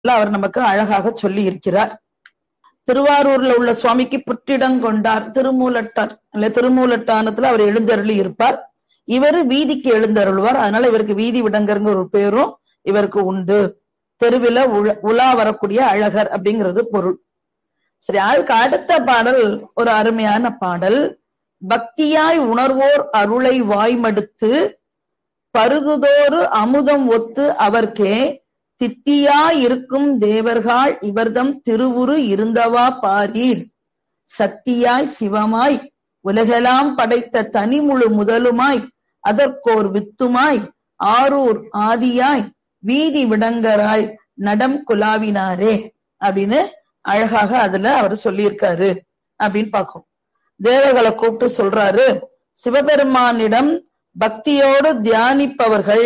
அவர் நமக்கு அழகாக சொல்லி இருக்கிறார் திருவாரூர்ல உள்ள சுவாமிக்கு புற்றிடம் கொண்டார் திருமூலட்டார் இல்ல திருமூலட்டானத்துல அவர் எழுந்தருளி இருப்பார் இவரு வீதிக்கு எழுந்தருள்வார் அதனால இவருக்கு வீதி விடங்கருங்கிற ஒரு பேரும் இவருக்கு உண்டு தெருவில உல- உலா வரக்கூடிய அழகர் அப்படிங்கிறது பொருள் சரி அதுக்கு அடுத்த பாடல் ஒரு அருமையான பாடல் பக்தியாய் உணர்வோர் அருளை வாய்மடுத்து பருகுதோறு அமுதம் ஒத்து அவர்க்கே தித்தியாய் இருக்கும் தேவர்கள் இவர்தம் திருவுரு இருந்தவா பாரீர் சத்தியாய் சிவமாய் உலகெல்லாம் படைத்த தனிமுழு முதலுமாய் அதற்கோர் வித்துமாய் ஆரூர் ஆதியாய் வீதி விடங்கராய் நடம் குலாவினாரே அப்படின்னு அழகாக அதுல அவர் சொல்லியிருக்காரு அப்படின்னு பார்க்கும் தேவர்களை கூப்பிட்டு சொல்றாரு சிவபெருமானிடம் பக்தியோடு தியானிப்பவர்கள்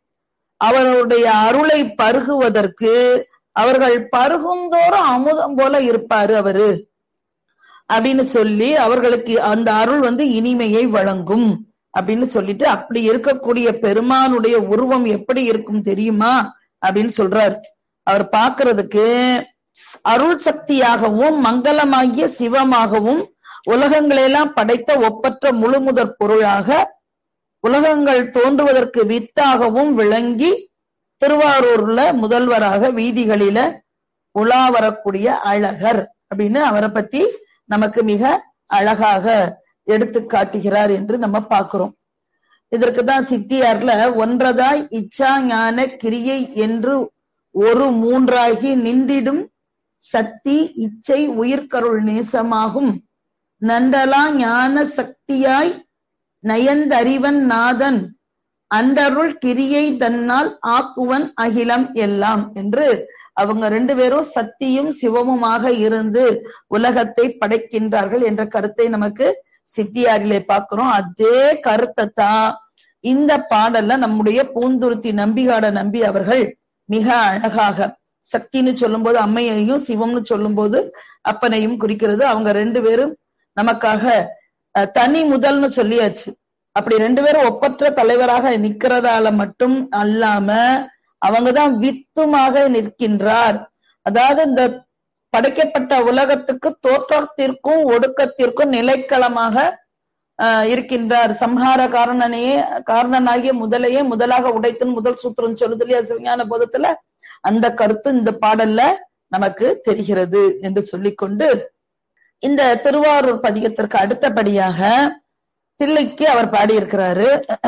அவருடைய அருளை பருகுவதற்கு அவர்கள் பருகுந்தோறும் அமுதம் போல இருப்பாரு அவரு அப்படின்னு சொல்லி அவர்களுக்கு அந்த அருள் வந்து இனிமையை வழங்கும் அப்படின்னு சொல்லிட்டு அப்படி இருக்கக்கூடிய பெருமானுடைய உருவம் எப்படி இருக்கும் தெரியுமா அப்படின்னு சொல்றார் அவர் பார்க்கிறதுக்கு அருள் சக்தியாகவும் மங்களமாகிய சிவமாகவும் உலகங்களெல்லாம் படைத்த ஒப்பற்ற முழுமுதற் பொருளாக உலகங்கள் தோன்றுவதற்கு வித்தாகவும் விளங்கி திருவாரூர்ல முதல்வராக வீதிகளில உலா வரக்கூடிய அழகர் அப்படின்னு அவரை பத்தி நமக்கு மிக அழகாக எடுத்து காட்டுகிறார் என்று நம்ம பார்க்கிறோம் இதற்குதான் சித்தியார்ல ஒன்றதாய் இச்சா ஞான கிரியை என்று ஒரு மூன்றாகி நின்றிடும் சக்தி இச்சை உயிர்கருள் நேசமாகும் நந்தலா ஞான சக்தியாய் நயந்தறிவன் நாதன் அந்தருள் கிரியை தன்னால் ஆக்குவன் அகிலம் எல்லாம் என்று அவங்க ரெண்டு பேரும் சக்தியும் சிவமுமாக இருந்து உலகத்தை படைக்கின்றார்கள் என்ற கருத்தை நமக்கு சித்தியாரிலே பார்க்கிறோம் அதே கருத்தை தான் இந்த பாடல்ல நம்முடைய பூந்துருத்தி நம்பிகாட நம்பி அவர்கள் மிக அழகாக சக்தின்னு சொல்லும்போது அம்மையையும் சிவம்னு சொல்லும்போது அப்பனையும் குறிக்கிறது அவங்க ரெண்டு பேரும் நமக்காக அஹ், தனி முதல்னு சொல்லியாச்சு அப்படி ரெண்டு பேரும் ஒப்பற்ற தலைவராக நிக்கிறதால மட்டும் அல்லாம அவங்கதான் வித்துமாக நிற்கின்றார் அதாவது இந்த படைக்கப்பட்ட உலகத்துக்கு தோற்றத்திற்கும் ஒடுக்கத்திற்கும் நிலைக்களமாக ஆஹ் இருக்கின்றார் சம்ஹார காரணனையே காரணனாகிய முதலையே முதலாக உடைத்துன்னு முதல் சூத்திரம் சொல்லுது இல்லையா சிவஞான போதத்துல அந்த கருத்து இந்த பாடல்ல நமக்கு தெரிகிறது என்று சொல்லிக்கொண்டு இந்த திருவாரூர் பதிகத்திற்கு அடுத்தபடியாக தில்லைக்கு அவர் பாடியிருக்கிறாரு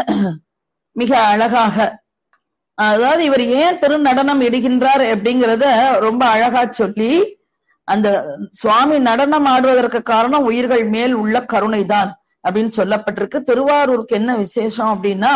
மிக அழகாக அதாவது இவர் ஏன் திருநடனம் இடுகின்றார் அப்படிங்கிறத ரொம்ப அழகா சொல்லி அந்த சுவாமி நடனம் ஆடுவதற்கு காரணம் உயிர்கள் மேல் உள்ள கருணைதான் அப்படின்னு சொல்லப்பட்டிருக்கு திருவாரூருக்கு என்ன விசேஷம் அப்படின்னா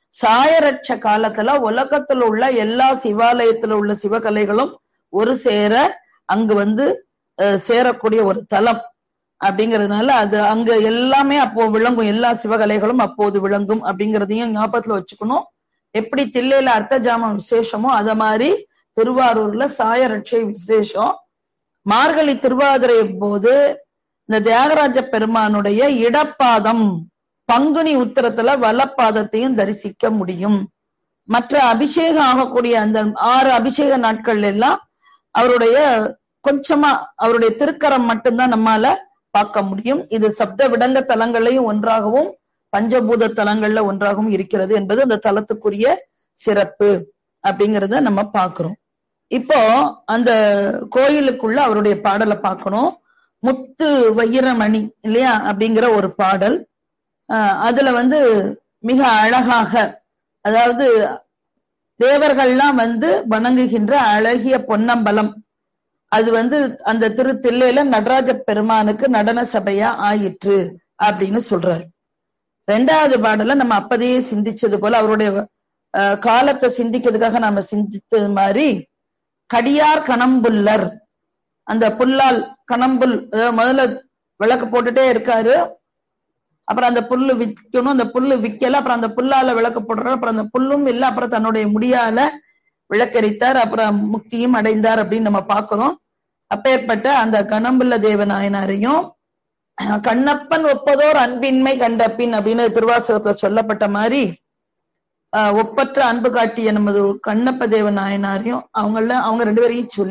சாயரட்ச காலத்துல உலகத்துல உள்ள எல்லா சிவாலயத்துல உள்ள சிவகலைகளும் ஒரு சேர அங்கு வந்து அஹ், சேரக்கூடிய ஒரு தலம் அப்படிங்கிறதுனால அது அங்க எல்லாமே அப்போ விளங்கும் எல்லா சிவகலைகளும் அப்போது விளங்கும் அப்படிங்கிறதையும் ஞாபகத்துல வச்சுக்கணும் எப்படி தில்லையில அர்த்த ஜாமம் விசேஷமோ அத மாதிரி திருவாரூர்ல சாயரட்சை விசேஷம் மார்கழி திருவாதிரை போது இந்த தியாகராஜ பெருமானுடைய இடப்பாதம் பங்குனி உத்தரத்துல வலப்பாதத்தையும் தரிசிக்க முடியும் மற்ற அபிஷேகம் ஆகக்கூடிய அந்த ஆறு அபிஷேக நாட்கள் எல்லாம் அவருடைய கொஞ்சமா அவருடைய திருக்கரம் மட்டும்தான் நம்மால பார்க்க முடியும் இது சப்த விடங்க தலங்களையும் ஒன்றாகவும் பஞ்சபூத தலங்கள்ல ஒன்றாகவும் இருக்கிறது என்பது அந்த தலத்துக்குரிய சிறப்பு அப்படிங்கறத நம்ம பார்க்கிறோம் இப்போ அந்த கோயிலுக்குள்ள அவருடைய பாடலை பார்க்கணும் முத்து வைரமணி இல்லையா அப்படிங்கிற ஒரு பாடல் ஆஹ் அதுல வந்து மிக அழகாக அதாவது தேவர்கள்லாம் வந்து வணங்குகின்ற அழகிய பொன்னம்பலம் அது வந்து அந்த திரு தில்லையில நடராஜ பெருமானுக்கு நடன சபையா ஆயிற்று அப்படின்னு சொல்றாரு ரெண்டாவது பாடல நம்ம அப்பதையே சிந்திச்சது போல அவருடைய ஆஹ், காலத்தை சிந்திக்கிறதுக்காக நாம சிந்தித்தது மாதிரி கடியார் கணம்புல்லர் அந்த புல்லால் கணம்புல் அதாவது முதல்ல விளக்கு போட்டுட்டே இருக்காரு அப்புறம் அந்த புல்லு விக்கணும் அந்த புல்லு விக்கல அப்புறம் அந்த புல்லால விளக்கு போடுறாரு அப்புறம் அந்த புல்லும் இல்ல அப்புறம் தன்னுடைய முடியால விளக்கரித்தார் அப்புறம் முக்தியும் அடைந்தார் அப்படின்னு நம்ம பார்க்கிறோம் அப்பேற்பட்ட அந்த கணம்புள்ள தேவநாயனாரையும் கண்ணப்பன் ஒப்பதோர் அன்பின்மை கண்டப்பின் அப்படின்னு திருவாசகத்துல சொல்லப்பட்ட மாதிரி ஆஹ் ஒப்பற்ற அன்பு காட்டிய நமது கண்ணப்ப தேவ நாயனாரையும் அவங்கள அவங்க ரெண்டு பேரையும் சொல்லி